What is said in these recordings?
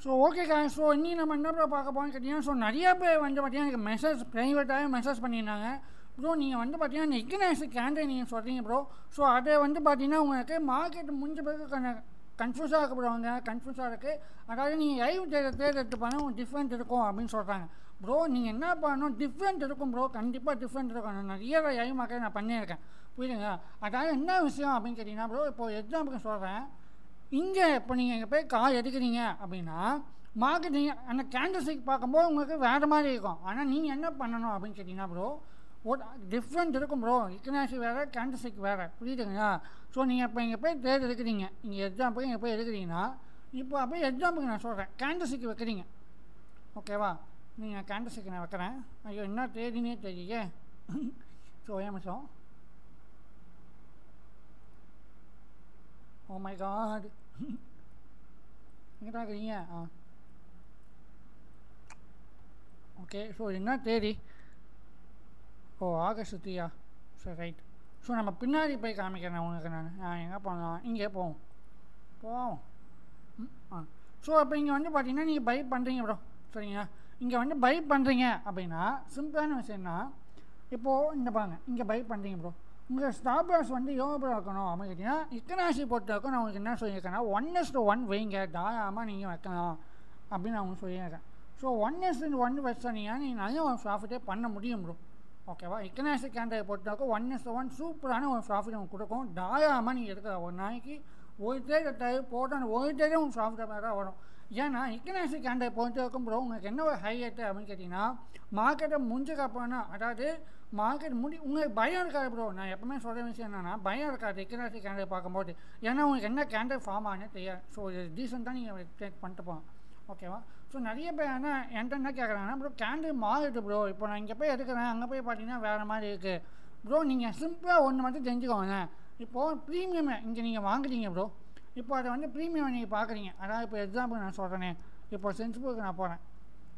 so okay காய் so இன்னி நம்ம என்ன ப்ரோ பார்க்க போகிறோம்னு கேட்டிங்கன்னா ஸோ நிறைய பேர் வந்து பார்த்தீங்கன்னா எனக்கு மெசேஜ் ப்ரைவேட்டாகவே மெசேஜ் பண்ணியிருந்தாங்க ப்ரோ நீங்கள் வந்து பார்த்தீங்கன்னா இந்த இக்னாஸ் கேண்டை நீங்கள் சொல்கிறீங்க ப்ரோ ஸோ அதை வந்து பார்த்தீங்கன்னா உங்களுக்கு மார்க்கெட் முடிஞ்ச பிறகு கொஞ்சம் கன்ஃபியூஸாக இருக்கப்படுவாங்க கன்ஃபியூஸாக இருக்குது அதாவது நீங்கள் லைவ் தேட தேர்தெடுத்து பண்ண ஒரு டிஃப்ரெண்ட் இருக்கும் அப்படின்னு சொல்கிறாங்க ப்ரோ நீங்கள் என்ன பண்ணணும் டிஃப்ரெண்ட் இருக்கும் ப்ரோ கண்டிப்பாக டிஃப்ரெண்ட் இருக்கும் நான் நிறைய லைவ் மார்க்கெட் நான் பண்ணியிருக்கேன் புரியுதுங்க அதாவது என்ன விஷயம் அப்படின்னு கேட்டிங்கன்னா ப்ரோ இப்போ எக்ஸாம்பிளுக்கு சொல்கிறேன் இங்கே இப்போ நீங்கள் இங்கே போய் கார் எடுக்கிறீங்க அப்படின்னா மார்க்கெட்டிங் அந்த கேண்டல்ஸ்டிக் பார்க்கும்போது உங்களுக்கு வேறு மாதிரி இருக்கும் ஆனால் நீங்கள் என்ன பண்ணணும் அப்படின்னு கேட்டிங்கன்னா ப்ரோ ஒரு டிஃப்ரெண்ட் இருக்கும் ப்ரோ இக்கனாசி வேறு கேண்டல்ஸ்டிக் வேறு புரியுதுங்களா ஸோ நீங்கள் இப்போ இங்கே போய் தேர்ட் எடுக்கிறீங்க இங்கே எக்ஸாம்பிள் இங்கே போய் எடுக்கிறீங்கன்னா இப்போ அப்படியே எக்ஸாம்பிளுக்கு நான் சொல்கிறேன் கேண்டல்ஸ்டிக் வைக்கிறீங்க ஓகேவா நீங்கள் கேண்டல்ஸ்டிக் நான் வைக்கிறேன் ஐயோ என்ன தேதினே தெரியல ஸோ ஒரு நிமிஷம் ஓ மை காட் எங்கே தான் இருக்கிறீங்க ஆ ஓகே ஸோ என்ன தேதி ஓ ஆகஸ்ட் த்ரீயா சரி ரைட் ஸோ நம்ம பின்னாடி போய் காமிக்கிறேன் உங்களுக்கு நான் நான் எங்கே போகலாம் இங்கே போவோம் போவோம் ம், ஆ ஸோ இப்போ இங்கே வந்து பார்த்தீங்கன்னா நீங்கள் பை பண்ணுறீங்க ப்ரோ சரிங்களா இங்கே வந்து பை பண்ணுறீங்க அப்படின்னா சிம்பிளான விஷயம்னா இப்போது இந்த பாருங்க இங்கே பை பண்ணுறீங்க ப்ரோ உங்கள் ஸ்டாப் லாஸ் வந்து எவ்வளோ இருக்கணும் அப்படின்னு கேட்டிங்கன்னா இக்கனாசி பொறுத்தவரைக்கும் நான் உங்களுக்கு என்ன சொல்லியிருக்கேன்னா ஒன் எஸ் டு ஒன் வைங்க தாராளமாக நீங்கள் வைக்கலாம் அப்படின்னு நான் உங்களுக்கு சொல்லியிருக்கேன் ஸோ ஒன் எஸ் ஒன் வச்சனீங்கன்னா நீங்கள் நல்ல ஒரு ப்ராஃபிட்டே பண்ண முடியும் ப்ரோ ஓகேவா இக்கனாசி கேண்டை பொறுத்தவரைக்கும் ஒன் எஸ் ஒன் சூப்பரான ஒரு ப்ராஃபிட் உங்களுக்கு கொடுக்கும் தாராளமாக நீங்கள் எடுக்கிற ஒரு நாளைக்கு ஒரு தேர் எட்டாயிரு போட்டு அந்த ஒரு தேரே உங்களுக்கு ப்ராஃபிட்டாக தான் வரும் ஏன்னா இக்கனாசி கேண்டை பொறுத்த வரைக்கும் ப்ரோ உங்களுக்கு என்ன ஒரு ஹைலைட்டு அப்படின்னு கேட்டிங்கன்னா மார்க்கெட்டை முடிஞ்சதுக்கு அப்புறம்னா அதாவது மார்க்கெட் முடி உங்களுக்கு பயம் இருக்காது ப்ரோ நான் எப்பவுமே சொல்கிற விஷயம் என்னென்னா பயம் இருக்காது இக்கனாசி கேண்டை பார்க்கும்போது ஏன்னா உங்களுக்கு என்ன கேண்டல் ஃபார்ம் ஆனே தெரியாது ஸோ இது டீசெண்டாக நீங்கள் டேக் பண்ணிட்டு போகலாம் ஓகேவா ஸோ நிறைய பேர் என்ன என்கிட்ட என்ன கேட்குறாங்கன்னா ப்ரோ கேண்டில் மாறிட்டு ப்ரோ இப்போ நான் இங்கே போய் எடுக்கிறேன் அங்கே போய் பார்த்தீங்கன்னா வேறு மாதிரி இருக்குது ப்ரோ நீங்கள் சிம்பிளாக ஒன்று மட்டும் தெரிஞ்சுக்கோங்க இப்போது ப்ரீமியம் இங்கே நீங்கள் வாங்குறீங்க ப்ரோ இப்போ அதை வந்து ப்ரீமியம் நீங்கள் பார்க்குறீங்க அதாவது இப்போ எக்ஸாம்பிள் நான் சொல்கிறேனே இப்போ சென்சிபிளுக்கு நான் போகிறேன்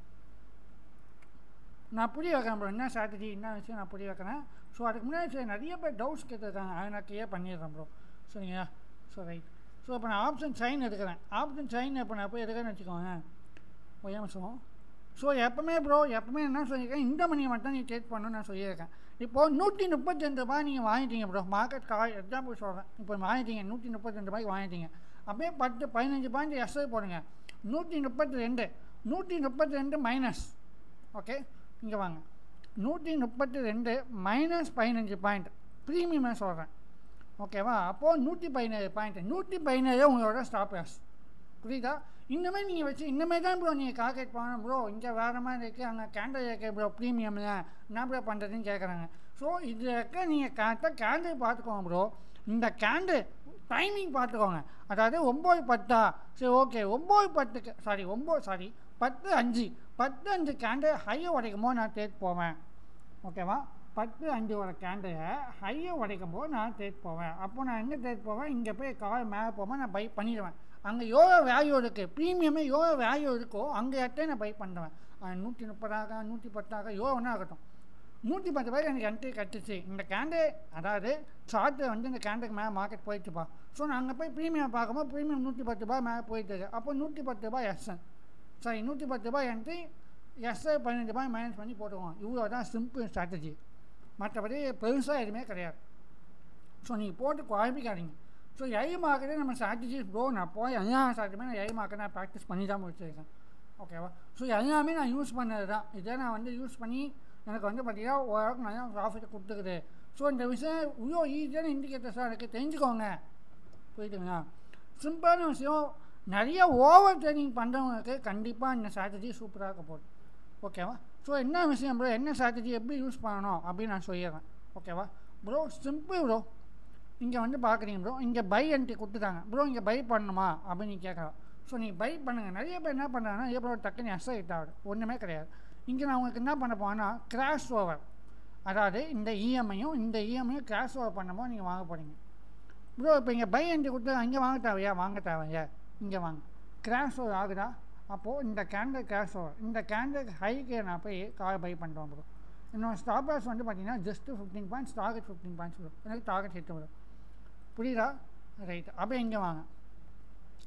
நான் புரிய வைக்கிறேன் ப்ரோ என்ன ஸ்ட்ராட்டஜி என்ன விஷயம் நான் புரிய வைக்கிறேன் ஸோ அதுக்கு முன்னாடி சரி நிறைய பேர் டவுட்ஸ் கேட்டிருக்காங்க அதை நான் கிளியர் பண்ணிடுறேன் ப்ரோ சரிங்களா ஸோ ரைட் ஸோ இப்போ நான் ஆப்ஷன் சைன் எடுக்கிறேன் ஆப்ஷன் சைன் இப்போ நான் போய் எடுக்கிறேன்னு வச்சுக்கோங்க ஒரு நிமிஷம் ஸோ எப்பவுமே ப்ரோ எப்பவுமே என்ன சொல்லியிருக்கேன் இந்த மணியை மட்டும் நீ டேக் பண்ணணும்னு நான் சொல்லியிருக்கேன் இப்போது நூற்றி முப்பத்தெண்டு ரூபாய் நீங்கள் வாங்கிட்டீங்க ப்ரோ மார்க்கெட் கால் எக்ஸாம்பிள் சொல்கிறேன் இப்போ வாங்கிட்டீங்க நூற்றி முப்பத்தெண்டு ரூபாய்க்கு வாங்கிட்டீங்க அப்படியே பத்து பதினஞ்சு பாயிண்ட் எஸ்ஐ போடுங்க நூற்றி முப்பத்தி ரெண்டு நூற்றி முப்பத்தி ரெண்டு மைனஸ் ஓகே இங்கே வாங்க நூற்றி முப்பத்தி ரெண்டு மைனஸ் பதினஞ்சு பாயிண்ட் ப்ரீமியமாக சொல்கிறேன் ஓகேவா அப்போது நூற்றி பதினேழு பாயிண்ட் நூற்றி பதினேழு உங்களோட ஸ்டாப் லாஸ் புரியுதா இந்தமாதிரி நீங்கள் வச்சு இந்தமாதிரி தான் ப்ரோ நீங்கள் கால்குலேட் பண்ணணும் ப்ரோ இங்கே வேறு மாதிரி இருக்குது அங்கே கேண்டல் இருக்குது ப்ரோ ப்ரீமியமில் என்ன ப்ரோ பண்ணுறதுன்னு கேட்குறாங்க ஸோ இது இருக்க நீங்கள் கரெக்டாக கேண்டில் பார்த்துக்கோங்க ப்ரோ இந்த கேண்டில் டைமிங் பார்த்துக்கோங்க அதாவது ஒம்பது பத்தா சரி ஓகே ஒம்பது பத்துக்கு சாரி ஒம்பது சாரி பத்து அஞ்சு பத்து அஞ்சு கேண்டில் ஹையை உடைக்கும் போது நான் தேட் போவேன் ஓகேவா பத்து அஞ்சு வர கேண்டிலை ஹையை உடைக்கும் போது நான் தேட் போவேன் அப்போ நான் எங்கே தேட் போவேன் இங்கே போய் கால் மேலே போவேன் நான் பை பண்ணிடுவேன் அங்கே எவ்வளோ வேல்யூ இருக்குது ப்ரீமியமே எவ்வளோ வேல்யூ இருக்கோ அங்கே இடத்த நான் பை பண்ணுவேன் நூற்றி முப்பதாக நூற்றி பத்தாக எவ்வளோ வேணா ஆகட்டும் நூற்றி பத்து ரூபாய்க்கு எனக்கு என்ட்ரி கட்டுச்சு இந்த கேண்டு அதாவது சார்ட்டு வந்து இந்த கேண்டுக்கு மேலே மார்க்கெட் போயிடுச்சுப்பா ஸோ நான் அங்கே போய் ப்ரீமியம் பார்க்கும்போது ப்ரீமியம் நூற்றி பத்து ரூபாய் மேலே போயிட்டு அப்போ நூற்றி பத்து ரூபாய் எஸ்என் சாரி நூற்றி பத்து ரூபாய் என்ட்ரி எஸ்ஐ பதினஞ்சு ரூபாய் மைனஸ் பண்ணி போட்டுக்குவோம் இவ்வளோ தான் சிம்பிள் ஸ்ட்ராட்டஜி மற்றபடி பெருசாக எதுவுமே கிடையாது ஸோ நீங்கள் போட்டு குழப்பிக்காதீங்க ஸோ ஐ மார்க்கெட்டே நம்ம ஸ்ட்ராட்டஜிஸ் ப்ரோ நான் போய் எல்லா ஸ்ட்ராட்டஜியுமே நான் ஐ மார்க்கெட் நான் ப்ராக்டிஸ் பண்ணி தான் முடிச்சிருக்கேன் ஓகேவா ஸோ எல்லாமே நான் யூஸ் பண்ணது தான் இதை நான் வந்து யூஸ் பண்ணி எனக்கு வந்து பார்த்தீங்கன்னா ஓரளவுக்கு நல்லா ப்ராஃபிட்டை கொடுத்துக்குது ஸோ இந்த விஷயம் இவ்வளோ ஈஸியான இண்டிகேட்டர்ஸாக இருக்குது தெரிஞ்சுக்கோங்க புரியுதுங்களா சிம்பிளான விஷயம் நிறைய ஓவர் ட்ரைனிங் பண்ணுறவங்களுக்கு கண்டிப்பாக இந்த ஸ்ட்ராட்டஜி சூப்பராக இருக்க போகுது ஓகேவா ஸோ என்ன விஷயம் ப்ரோ என்ன ஸ்ட்ராட்டஜி எப்படி யூஸ் பண்ணணும் அப்படின்னு நான் சொல்லிடுறேன் ஓகேவா ப்ரோ சிம்பிள் ப்ரோ இங்கே வந்து பார்க்குறீங்க ப்ரோ இங்கே பை என்ட்ரி கொடுத்துட்டாங்க ப்ரோ இங்கே பை பண்ணணுமா அப்படின்னு நீ கேட்கலாம் ஸோ நீங்கள் பை பண்ணுங்கள் நிறைய பேர் என்ன பண்ணுறாங்கன்னா எப்போ டக்குன்னு எஸ்ஐ ஹிட் ஆகுது ஒன்றுமே கிடையாது இங்கே நான் உங்களுக்கு என்ன பண்ண போனால் கிராஷ் ஓவர் அதாவது இந்த இஎம்ஐயும் இந்த இஎம்ஐயும் கிராஷ் ஓவர் பண்ணும்போது நீங்கள் வாங்க போகிறீங்க ப்ரோ இப்போ இங்கே பை என்ட்ரி கொடுத்து அங்கே வாங்க தேவையா வாங்க தேவையா இங்கே வாங்க கிராஷ் ஓவர் ஆகுதா அப்போது இந்த கேண்டில் கிராஷ் ஓவர் இந்த கேண்டில் ஹைக்கு நான் போய் கார் பை பண்ணுறோம் ப்ரோ என்னோட ஸ்டாப் லாஸ் வந்து பார்த்தீங்கன்னா just fifteen points target fifteen points வரும் எனக்கு டார்கெட் ஹிட் வரும் புரியுதா ரைட் அப்போ இங்கே வாங்க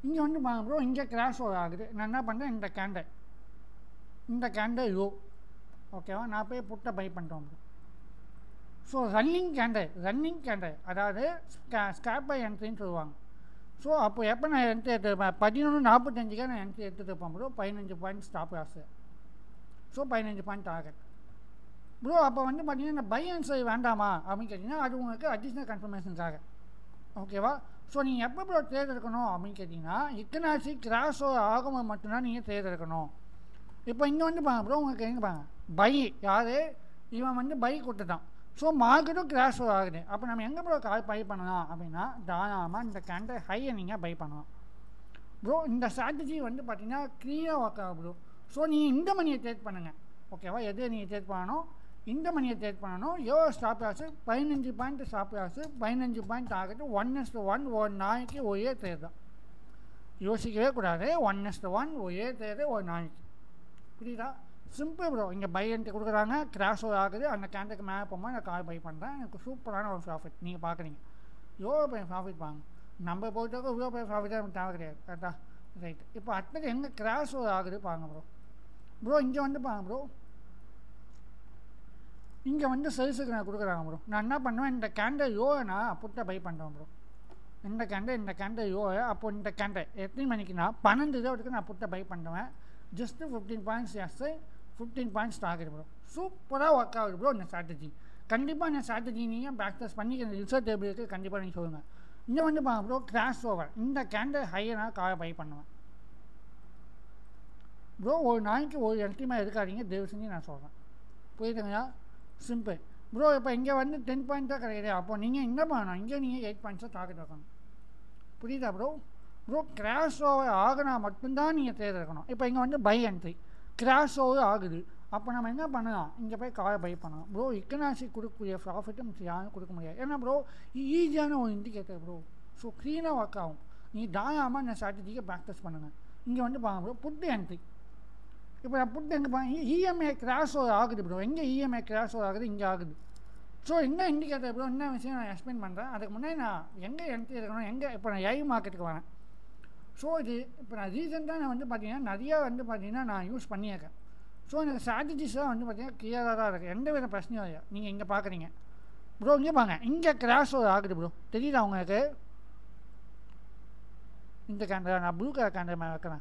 இங்கே வந்து பாருங்க ப்ரோ இங்கே கிராஸ் ஓவர் ஆகுது நான் என்ன பண்ணுறேன் இந்த கேண்டல் இந்த கேண்டல் யோ ஓகேவா நான் போய் புட்டை பை பண்ணிட்டோம் bro so running candle running candle அதாவது ஸ்கா ஸ்கேப் பை என்ட்ரின்னு சொல்லுவாங்க ஸோ அப்போ எப்போ நான் என்ட்ரி எடுத்துருப்பேன் பதினொன்று நாற்பத்தஞ்சுக்கே நான் என்ட்ரி எடுத்துட்டு இருப்பேன் ப்ரோ பதினஞ்சு பாயிண்ட் ஸ்டாப் லாஸு ஸோ பதினஞ்சு பாயிண்ட் டார்கெட் ப்ரோ அப்போ வந்து பார்த்தீங்கன்னா இந்த பை அண்ட் செல் வேண்டாமா அப்படின்னு கேட்டிங்கன்னா அது உங்களுக்கு அடிஷ்னல் கன்ஃபர்மேஷனுக்காக ஓகேவா ஸோ நீங்கள் எப்போ ப்ரோ ட்ரேட் எடுக்கணும் அப்படின்னு கேட்டிங்கன்னா இக்கனாசி கிராஸ் ஆகும்போது மட்டும்தான் நீங்கள் ட்ரேட் எடுக்கணும் இப்போ இங்கே வந்து பாருங்க ப்ரோ உங்களுக்கு எங்கே பாருங்க பை யார் இவன் வந்து பை கொடுத்துட்டான் ஸோ மார்க்கெட்டும் கிராஸ் ஆகுது அப்போ நம்ம எங்கே ப்ரோ கால் பை பண்ணலாம் அப்படின்னா தாராளமாக இந்த கேண்டல் ஹையை நீங்கள் பை பண்ணலாம் ப்ரோ இந்த ஸ்ட்ராட்டஜி வந்து பார்த்தீங்கன்னா க்ளியராக ஒர்க் ஆகும் ப்ரோ ஸோ நீங்கள் இந்த மணியை ட்ரேட் பண்ணுங்கள் ஓகேவா எது நீங்கள் ட்ரேட் பண்ணணும் இந்த மணியை ட்ரேட் பண்ணணும் எவ்வளோ ஸ்டாப் லாஸு பதினஞ்சு பாயிண்ட் ஸ்டாப் லாஸு பதினஞ்சு பாயிண்ட் ஆகுது ஒன் எஸ்ட் ஒன் ஒரு நாளைக்கு ஒரே ட்ரேட் தான் யோசிக்கவே கூடாது ஒன் எஸ்ட் ஒன் ஒரே ட்ரேடு ஒரு நாளைக்கு புரியுதா சிம்பிள் ப்ரோ இங்கே பை என்ட்டு கொடுக்குறாங்க கிராஷ் ஆகுது அந்த கேண்டுக்கு மேலே போகும்போது நான் கால் பை பண்ணுறேன் எனக்கு சூப்பரான ஒரு ப்ராஃபிட் நீங்கள் பார்க்குறீங்க எவ்வளோ பெரிய ப்ராஃபிட் பாங்க நம்ம போயிட்டு இவ்வளோ பெரிய ப்ராஃபிட்டாக நமக்கு தேவை கிடையாது கரெக்டா ரைட் இப்போ அடுத்தது எங்கே கிராஷ் ஆகுது பாருங்க ப்ரோ ப்ரோ இங்கே வந்து பாருங்க ப்ரோ இங்கே வந்து சைஸுக்கு நான் கொடுக்குறாங்க ப்ரோ நான் என்ன பண்ணுவேன் இந்த கேண்டல் யோவை நான் புட்டை பை பண்ணுறேன் ப்ரோ இந்த கேண்டல் இந்த கேண்டல் யோவை அப்போ இந்த கேண்டல் எத்தனை மணிக்குன்னா பன்னெண்டு இருபதுக்கு நான் புட்டை பை பண்ணுவேன் just fifteen points yes fifteen points target bro சூப்பராக ஒர்க் ஆகுது ப்ரோ இந்த ஸ்ட்ராட்டஜி கண்டிப்பாக இந்த ஸ்ட்ராட்டஜி நீங்கள் ப்ராக்டிஸ் பண்ணி இந்த ரிசல்ட் எப்படி இருக்குது கண்டிப்பாக நீங்கள் சொல்லுங்கள் இங்கே வந்து பாருங்க ப்ரோ கிராஷ் ஓவர் இந்த கேண்டல் ஹையை நான் காரை பை பண்ணுவேன் ப்ரோ ஒரு நாளைக்கு ஒரு எல்டிமா இருக்காதீங்க தயவு செஞ்சு நான் சொல்கிறேன் புரியுதுங்களா சிம்பிள் ப்ரோ இப்போ இங்கே வந்து டென் பாயிண்ட் தான் கிடையாது அப்போ நீங்கள் என்ன பண்ணணும் இங்கே நீங்கள் எயிட் பாயிண்ட்ஸாக டார்கெட் வைக்கணும் புரியுதா ப்ரோ ப்ரோ கிராஷ் ஓவர் ஆகினா மட்டும்தான் நீங்கள் தேர்வு இருக்கணும் இப்போ இங்கே வந்து பை என்ட்ரி கிராஷ் ஓவர் ஆகுது அப்போ நம்ம என்ன பண்ணலாம் இங்கே போய் காரை பை பண்ணலாம் ப்ரோ இக்கனாசி கொடுக்கக்கூடிய ப்ராஃபிட்டும் யாரும் கொடுக்க முடியாது ஏன்னா ப்ரோ ஈஸியான ஒரு இண்டிகேட்டர் ப்ரோ ஸோ க்ளீனாக ஒர்க் ஆகும் நீ தாராளமாக இந்த ஸ்ட்ராட்டஜிக்கை ப்ராக்டிஸ் பண்ணுங்கள் இங்கே வந்து பாருங்க ப்ரோ புட்டு என்ட்ரி இப்போ நான் புட்டு எங்கே பாருங்க இஎம்ஐ கிராஷ் ஓவர் ஆகுது ப்ரோ எங்கே இஎம்ஐ கிராஷ் ஓவர் ஆகுது இங்கே ஆகுது ஸோ என்ன இண்டிகேட்டர் ப்ரோ என்ன விஷயம் நான் எக்ஸ்பிளைன் பண்ணுறேன் அதுக்கு முன்னாடி நான் எங்கே என்ட்ரி இருக்கணும் எங்கே இப்போ நான் ஐ மார்க்கெட்டுக்கு வரேன் ஸோ இது இப்போ நான் ரீசெண்டாக நான் வந்து பார்த்தீங்கன்னா நிறையா வந்து பார்த்தீங்கன்னா நான் யூஸ் பண்ணியிருக்கேன் ஸோ எனக்கு ஸ்ட்ராட்டஜிஸ்லாம் வந்து பார்த்தீங்கன்னா கிளியராக தான் இருக்குது எந்த வித பிரச்சனையும் இல்லை நீங்கள் இங்கே பார்க்குறீங்க ப்ரோ இங்கே பாங்க இங்கே கிராஷ் ஓவர் ஆகுது ப்ரோ தெரியுதா உங்களுக்கு இந்த கேண்டல் நான் ப்ளூ கலர் கேண்டல் மேலே வைக்கிறேன்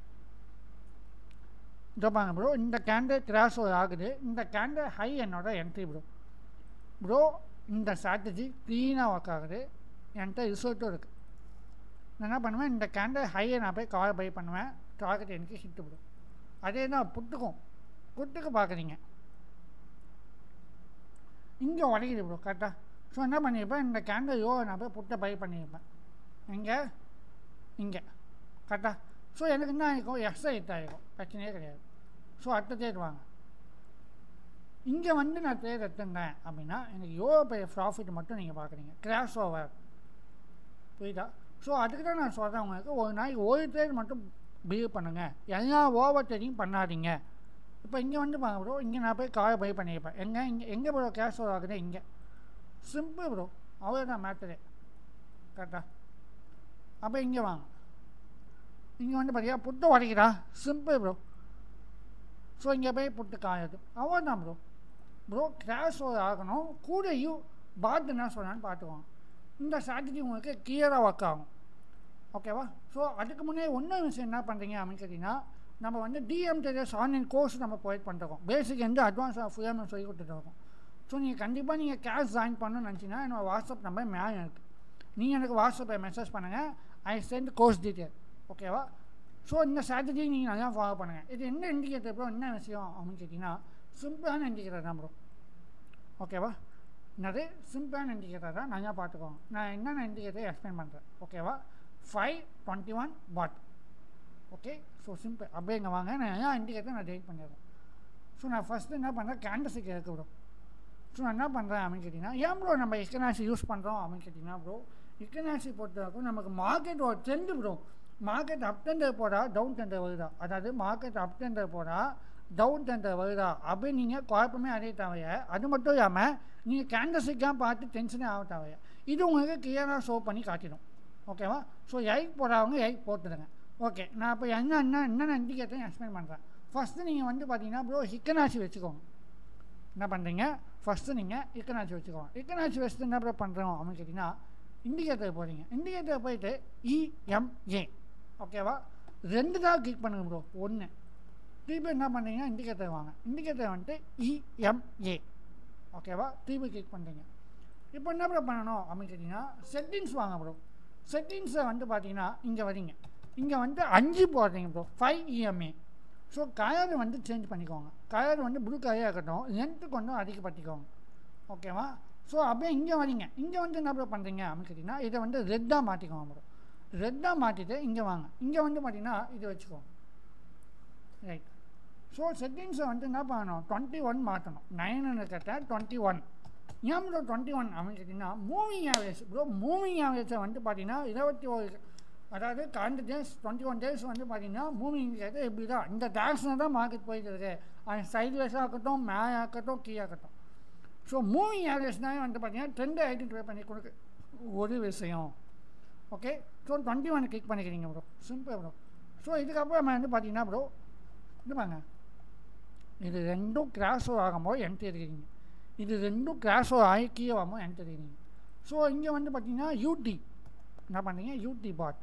இதோ பாருங்க ப்ரோ இந்த கேண்டல் கிராஷ் ஓவர் ஆகுது இந்த கேண்டல் ஹை என்னோட என்ட்ரி ப்ரோ ப்ரோ இந்த ஸ்ட்ராட்டஜி க்ளீனாக ஒர்க் ஆகுது என்கிட்ட ரிசல்ட்டும் இருக்குது நான் என்ன பண்ணுவேன் இந்த கேண்டல் ஹையை நான் போய் கால் பை பண்ணுவேன் டார்கெட் எனக்கு ஹிட்டு ப்ரோ அதே தான் புட்டுக்கும் புட்டுக்கு பார்க்குறீங்க இங்கே உடையுது ப்ரோ கரெக்டாக ஸோ என்ன பண்ணியிருப்பேன் இந்த கேண்டல் யோ நான் போய் புட்டை பை பண்ணியிருப்பேன் எங்கே இங்கே கரெக்டாக ஸோ எனக்கு என்ன ஆகிருக்கும் எக்ஸ்ட்ரா ஹிட் ஆகிருக்கும் பிரச்சனையே கிடையாது ஸோ அடுத்த தேட் வாங்க இங்கே வந்து நான் தேர் எடுத்துருந்தேன் அப்படின்னா எனக்கு எவ்வளோ பெரிய ப்ராஃபிட் மட்டும் நீங்கள் பார்க்குறீங்க கிராஷ் ஓவர் புரியுதா ஸோ அதுக்கு தான் நான் சொல்கிறேன் உங்களுக்கு ஒரு நாளைக்கு ஒரு ட்ரேட் மட்டும் பிலீவ் பண்ணுங்கள் எல்லா ஓவர் ட்ரேடிங் பண்ணாதீங்க இப்போ இங்கே வந்து பாருங்க ப்ரோ இங்கே நான் போய் காரை பை பண்ணியிருப்பேன் எங்கே இங்கே எங்கே ப்ரோ கேஷ் ஓவர் ஆகுது இங்கே சிம்பிள் ப்ரோ அவ்வளோதான் மேட்டரே கரெக்டாக அப்போ இங்கே வாங்க இங்கே வந்து பார்த்தீங்கன்னா புட்டு உடைக்கிறா சிம்பிள் ப்ரோ ஸோ இங்கே போய் புட்டு காயுது அவ்வளோதான் ப்ரோ ப்ரோ கிராஷ் ஓவர் ஆகணும் கூடயும் பாட்டு என்ன சொன்னான்னு பார்த்துக்குவாங்க இந்த ஸ்ட்ராட்டஜி உங்களுக்கு கிளியராக ஒர்க் ஆகும் ஓகேவா ஸோ அதுக்கு முன்னாடி ஒன்றும் விஷயம் என்ன பண்ணுறீங்க அப்படின்னு கேட்டிங்கன்னா நம்ம வந்து டிஎம் டெரியஸ் ஆன்லைன் கோர்ஸ் நம்ம ப்ரொவைட் பண்ணிருக்கோம் பேசிக் வந்து அட்வான்ஸ் ஃபுல்லாக சொல்லி கொடுத்துட்ருக்கோம் ஸோ நீங்கள் கண்டிப்பாக நீங்கள் கேஷ் ஜாயின் பண்ணணும்னு நினச்சிங்கன்னா என்னோட வாட்ஸ்அப் நம்பர் மேலே இருக்குது நீங்கள் எனக்கு வாட்ஸ்அப்பில் மெசேஜ் பண்ணுங்கள் ஐ சென்ட் கோர்ஸ் டீட்டெயில் ஓகேவா ஸோ இந்த ஸ்ட்ராட்டஜி நீங்கள் நல்லா ஃபாலோ பண்ணுங்கள் இது என்ன இண்டிகேட்டர் ப்ரோ என்ன விஷயம் அப்படின்னு கேட்டிங்கன்னா சிம்பிளான இண்டிகேட்டர் தான் ப்ரோ ஓகேவா என்னது சிம்பிளான இண்டிகேட்டர் தான் நல்லா பார்த்துக்கோங்க நான் என்னென்ன இண்டிகேட்டர் எக்ஸ்பிளைன் பண்ணுறேன் ஓகேவா five twenty one what okay so simple அப்படியே இங்கே வாங்க நான் எல்லா இண்டிகேட்டர் நான் டெலிட் பண்ணிடுறேன் ஸோ நான் ஃபஸ்ட்டு என்ன பண்ணுறேன் கேண்டஸுக்கு இருக்கு ப்ரோ ஸோ நான் என்ன பண்ணுறேன் அப்படின்னு கேட்டிங்கன்னா ஏன் ப்ரோ நம்ம எக்கனாசி யூஸ் பண்ணுறோம் அப்படின்னு கேட்டிங்கன்னா ப்ரோ எக்கனாசி பொறுத்தவரைக்கும் நமக்கு மார்க்கெட் ஒரு trend bro market up tender போடா டவுன் டெண்டர் வருதா அதாவது மார்க்கெட் அப் டெண்டர் போடா டவுன் டெண்டர் வருதா அப்படின்னு நீங்கள் குழப்பமே அடைய தேவைய அது மட்டும் இல்லாமல் நீங்கள் கேண்டஸுக்காக பார்த்து டென்ஷனே ஆக தேவைய இது உங்களுக்கு கிளியராக ஷோ பண்ணி காட்டிடும் ஓகேவா ஸோ எயிட் போடுறவங்க எயிட் போட்டுடுங்க ஓகே நான் இப்போ என்ன என்ன என்னென்ன இண்டிகேட்டர் எக்ஸ்பிளைன் பண்ணுறேன் ஃபஸ்ட்டு நீங்கள் வந்து பார்த்தீங்கன்னா ப்ரோ ஹிக்கனாசி வச்சுக்கோங்க என்ன பண்ணுறீங்க ஃபஸ்ட்டு நீங்கள் இக்கனாச்சி வச்சுக்கோங்க இக்கனாச்சி வச்சுட்டு என்ன ப்ரோ பண்ணுறோம் அப்படின்னு கேட்டிங்கன்னா இண்டிகேட்டர் போகிறீங்க இண்டிகேட்டர் போயிட்டு இஎம்ஏ ஓகேவா ரெண்டு தான் கிளிக் பண்ணுங்க ப்ரோ ஒன்று திருப்பி என்ன பண்ணுறீங்கன்னா இண்டிகேட்டர் வாங்க இண்டிகேட்டர் வந்துட்டு இஎம்ஏ ஓகேவா திருப்பி கிளிக் பண்ணுறீங்க இப்போ என்ன ப்ரோ பண்ணணும் அப்படின்னு கேட்டிங்கன்னா செட்டிங்ஸ் வாங்க ப்ரோ செட்டிங்ஸை வந்து பார்த்தீங்கன்னா இங்கே வரீங்க இங்கே வந்து அஞ்சு போடுறீங்க bro five EMA so colour வந்து சேஞ்ச் பண்ணிக்கோங்க கலர் வந்து ப்ளூ கலராக இருக்கட்டும் லென்த்து கொஞ்சம் அதிகப்படுத்திக்கோங்க ஓகேவா ஸோ அப்படியே இங்கே வரீங்க இங்கே வந்து என்ன ப்ரோ பண்ணுறீங்க அப்படின்னு கேட்டிங்கன்னா இதை வந்து ரெட்டாக மாற்றிக்கோங்க ப்ரோ ரெட்டாக மாற்றிட்டு இங்கே வாங்க இங்கே வந்து பார்த்தீங்கன்னா இது வச்சுக்கோங்க ரைட் ஸோ செட்டிங்ஸை வந்து என்ன பண்ணணும் டுவெண்ட்டி ஒன் மாற்றணும் நைன் இருக்கிறத டுவெண்ட்டி ஒன் ஏன் ப்ரோ டுவெண்ட்டி ஒன் அப்படின்னு கேட்டிங்கன்னா மூவிங் ஆவரேஜ் ப்ரோ மூவிங் ஆவரேஜை வந்து பார்த்தீங்கன்னா இருபத்தி ஒரு அதாவது current days twenty one days வந்து பார்த்தீங்கன்னா மூவிங் கேட்டு இப்படி தான் இந்த டேரக்ஷனில் தான் மார்க்கெட் போயிட்டு இருக்கு அது சைட்வேஸாக இருக்கட்டும் மேலே இருக்கட்டும் கீழே இருக்கட்டும் ஸோ மூவிங் ஆவரேஜ் தான் வந்து பார்த்தீங்கன்னா ட்ரெண்டை ஐடென்டிஃபை பண்ணி கொடுக்கு ஒரு விஷயம் okay so twenty one click பண்ணிக்கிறீங்க ப்ரோ சிம்பிள் ப்ரோ ஸோ இதுக்கப்புறம் நம்ம வந்து பார்த்தீங்கன்னா ப்ரோ இது பாங்க இது ரெண்டும் கிராஸோ ஆகும்போது என்ட்ரி இருக்கிறீங்க இது ரெண்டும் கிராஸோ ஆகி கீழே ஆகும்போது என்ட்ரி இருக்கிறீங்க ஸோ இங்கே வந்து பார்த்தீங்கன்னா யூடி என்ன பண்ணுறீங்க யூடி பாட்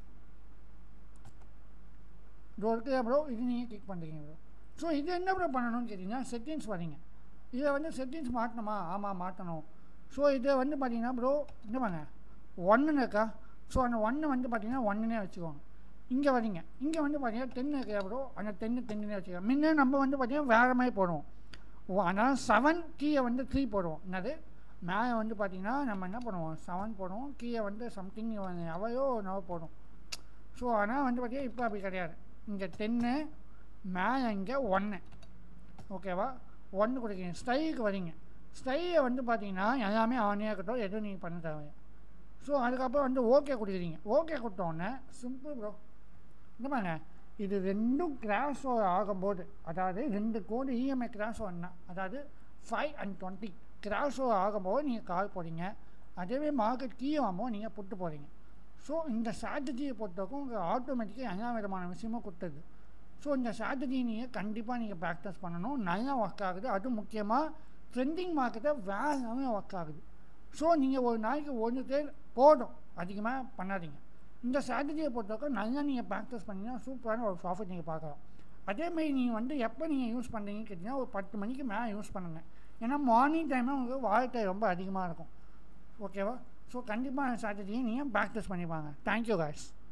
இதோ இருக்குது ப்ரோ இது நீங்கள் கிளிக் பண்ணுறீங்க ப்ரோ ஸோ இது என்ன ப்ரோ பண்ணணும்னு கேட்டிங்கன்னா செட்டிங்ஸ் வரீங்க இதை வந்து செட்டிங்ஸ் மாட்டணுமா ஆமாம் மாற்றணும் ஸோ இதை வந்து பார்த்தீங்கன்னா ப்ரோ என்ன பாங்க ஒன்றுன்னு இருக்கா ஸோ அந்த ஒன்று வந்து பார்த்தீங்கன்னா ஒன்றுனே வச்சுக்கோங்க இங்கே வரீங்க இங்கே வந்து பார்த்தீங்கன்னா டென் இருக்கிற ப்ரோ அந்த டென்னு டென்னுனே வச்சுக்கோங்க முன்ன நம்ம வந்து பார்த்தீங்கன்னா வேறு மாதிரி போடுவோம் ஓ அதனால் செவன் கீழே வந்து த்ரீ போடுவோம் என்னது மேலே வந்து பார்த்தீங்கன்னா நம்ம என்ன பண்ணுவோம் செவன் போடுவோம் கீழே வந்து சம்திங் எவையோ நவ போடுவோம் ஸோ ஆனால் வந்து பார்த்தீங்கன்னா இப்போ அப்படி கிடையாது இங்கே டென்னு மேலே இங்கே ஒன்று ஓகேவா ஒன்று கொடுக்குறீங்க ஸ்டைலுக்கு வரீங்க ஸ்டைலை வந்து பார்த்தீங்கன்னா எல்லாமே ஆனே இருக்கட்டும் எதுவும் நீங்கள் பண்ண தேவையா ஸோ அதுக்கப்புறம் வந்து ஓகே கொடுக்குறீங்க ஓகே கொடுத்தோடனே சிம்பிள் ப்ரோ என்னப்பாங்க இது ரெண்டும் கிராஸ் ஆகும்போது அதாவது ரெண்டு கோடி இஎம்ஐ கிராஸ் ஆகுனா அதாவது ஃபைவ் அண்ட் டுவெண்ட்டி கிராஸ் ஆகும்போது நீங்கள் கால் போடுறீங்க அதேவே மார்க்கெட் கீழே ஆகும்போது நீங்கள் புட்டு போகிறீங்க ஸோ இந்த ஸ்ட்ராட்டஜியை பொறுத்தவரைக்கும் உங்களுக்கு ஆட்டோமேட்டிக்காக எல்லா விதமான விஷயமும் கொடுத்தது ஸோ இந்த ஸ்ட்ராட்டஜி நீங்கள் கண்டிப்பாக நீங்கள் ப்ராக்டிஸ் பண்ணணும் நல்லா ஒர்க் ஆகுது அதுவும் முக்கியமாக ட்ரெண்டிங் மார்க்கெட்டை வேகமே ஒர்க் ஆகுது ஸோ நீங்கள் ஒரு நாளைக்கு ஒரு தேர் போதும் அதிகமாக பண்ணாதீங்க இந்த ஸ்ட்ராட்டஜியை பொறுத்தவரைக்கும் நல்லா நீங்கள் ப்ராக்டிஸ் பண்ணிங்கன்னா சூப்பரான ஒரு ப்ராஃபிட் நீங்கள் பார்க்கலாம் அதேமாதிரி நீங்கள் வந்து எப்போ நீங்கள் யூஸ் பண்ணுறீங்கன்னு கேட்டிங்கன்னா ஒரு பத்து மணிக்கு மேலே யூஸ் பண்ணுங்கள் ஏன்னா மார்னிங் டைமில் உங்களுக்கு வாழ்க்கை ரொம்ப அதிகமாக இருக்கும் ஓகேவா ஸோ கண்டிப்பாக ஸ்ட்ராட்டஜியை நீங்கள் ப்ராக்டிஸ் பண்ணிப்பாங்க தேங்க்யூ காய்ஸ்